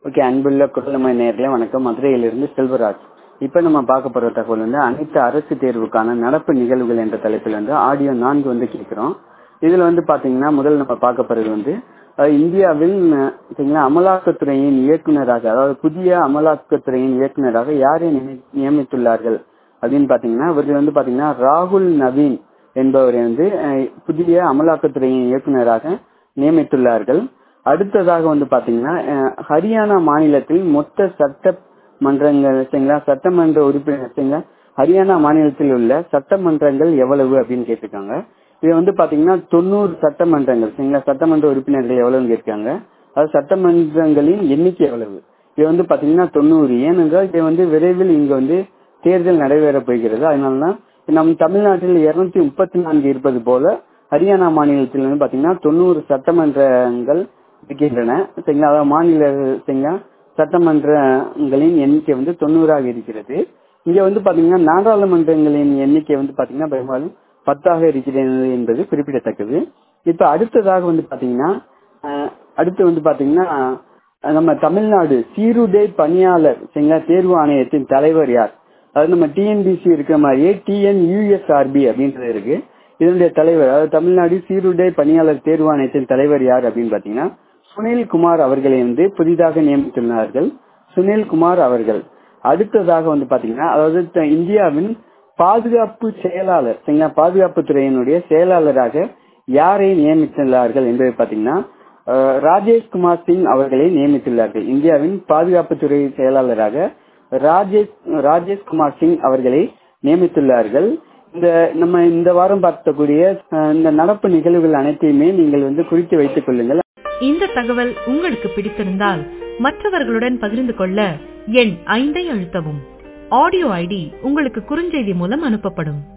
okay அன்புள்ள குரலமை நேர்களே வணக்கம் மதுரையிலிருந்து செல்வராஜ் இப்போ நம்ம பார்க்க போற தகவல் வந்து அனைத்து அரசு தேர்வுக்கான நடப்பு நிகழ்வுகள் என்ற தலைப்பில் வந்து ஆடியோ நான்கு வந்து கேட்கிறோம் இதுல வந்து பாத்தீங்கன்னா முதல் நம்ம பார்க்க போறது வந்து அஹ், இந்தியாவில் அஹ், சரிங்களா அமலாக்கத்துறையின் இயக்குனராக அதாவது புதிய அமலாக்கத்துறையின் இயக்குனராக யாரை நியமி- நியமித்துள்ளார்கள் அப்படின்னு பாத்தீங்கன்னா இவர்கள் வந்து பாத்தீங்கன்னா ராகுல் நவீன் என்பவரை வந்து அஹ், புதிய அமலாக்கத்துறையின் இயக்குனராக நியமித்துள்ளார்கள் அடுத்ததாக வந்து பாத்தீங்கன்னா அஹ், ஹரியானா மாநிலத்தில் மொத்த சட்டமன்றங்கள் சரிங்களா சட்டமன்ற உறுப்பினர் சரிங்களா ஹரியானா மாநிலத்தில் உள்ள சட்டமன்றங்கள் எவ்வளவு அப்படின்னு கேட்டிருக்காங்க இது வந்து பாத்தீங்கன்னா தொண்ணூறு சட்டமன்றங்கள் சரிங்களா சட்டமன்ற உறுப்பினர்கள் எவ்வளவுன்னு கேட்டிருக்காங்க அதாவது சட்டமன்றங்களின் எண்ணிக்கை எவ்வளவு இது வந்து பாத்தீங்கன்னா தொண்ணூறு ஏனென்றால் இது வந்து விரைவில் இங்க வந்து தேர்தல் நடைபெற போகிறது அதனாலதான் நம் தமிழ்நாட்டில் இருநூத்தி முப்பத்தி நான்கு இருப்பது போல ஹரியானா மாநிலத்தில் வந்து பாத்தீங்கன்னா தொண்ணூறு சட்டமன்றங்கள் இருக்கின்றன சரிங்களா அதாவது மாநில சரிங்களா சட்டமன்றங்களின் எண்ணிக்கை வந்து தொண்ணூறாக இருக்கிறது இங்க வந்து பாத்தீங்கன்னா நாடாளுமன்றங்களின் எண்ணிக்கை வந்து பாத்தீங்கன்னா பெரும்பாலும் பத்தாக இருக்கிறது என்பது குறிப்பிடத்தக்கது இப்ப அடுத்ததாக வந்து பாத்தீங்கன்னா அஹ், அடுத்து வந்து பாத்தீங்கன்னா அஹ், நம்ம தமிழ்நாடு சீருடை பணியாளர் சரிங்களா தேர்வு ஆணையத்தின் தலைவர் யார் அதாவது நம்ம டிஎன்பிசி இருக்கிற மாதிரியே டிஎன்யூஎஸ்ஆர்பி அப்படின்றது இருக்கு இதனுடைய தலைவர் அதாவது தமிழ்நாடு சீருடை பணியாளர் தேர்வு ஆணையத்தின் தலைவர் யார் அப்படின்னு பாத்தீங்கன்னா சுனில் குமார் அவர்களை வந்து புதிதாக நியமித்துள்ளார்கள் சுனில் குமார் அவர்கள் அடுத்ததாக வந்து பாத்தீங்கன்னா அதாவது த- இந்தியாவின் பாதுகாப்பு செயலாளர் சரிங்களா பாதுகாப்பு துறையினுடைய செயலாளராக யாரை நியமித்துள்ளார்கள் என்பதை பாத்தீங்கன்னா அஹ், ராஜேஷ் குமார் சிங் அவர்களை நியமித்துள்ளார்கள் இந்தியாவின் பாதுகாப்புத்துறை செயலாளராக ராஜேஷ் ராஜேஷ் குமார் சிங் அவர்களை நியமித்துள்ளார்கள் இந்த நம்ம இந்த வாரம் பார்த்தக்கூடிய அஹ், இந்த நடப்பு நிகழ்வுகள் அனைத்தையுமே நீங்கள் வந்து குறித்து வைத்துக் கொள்ளுங்கள் இந்த தகவல் உங்களுக்கு பிடித்திருந்தால் மற்றவர்களுடன் பகிர்ந்து கொள்ள எண் ஐந்தை அழுத்தவும் ஆடியோ ஐடி உங்களுக்கு குறுஞ்செய்தி மூலம் அனுப்பப்படும்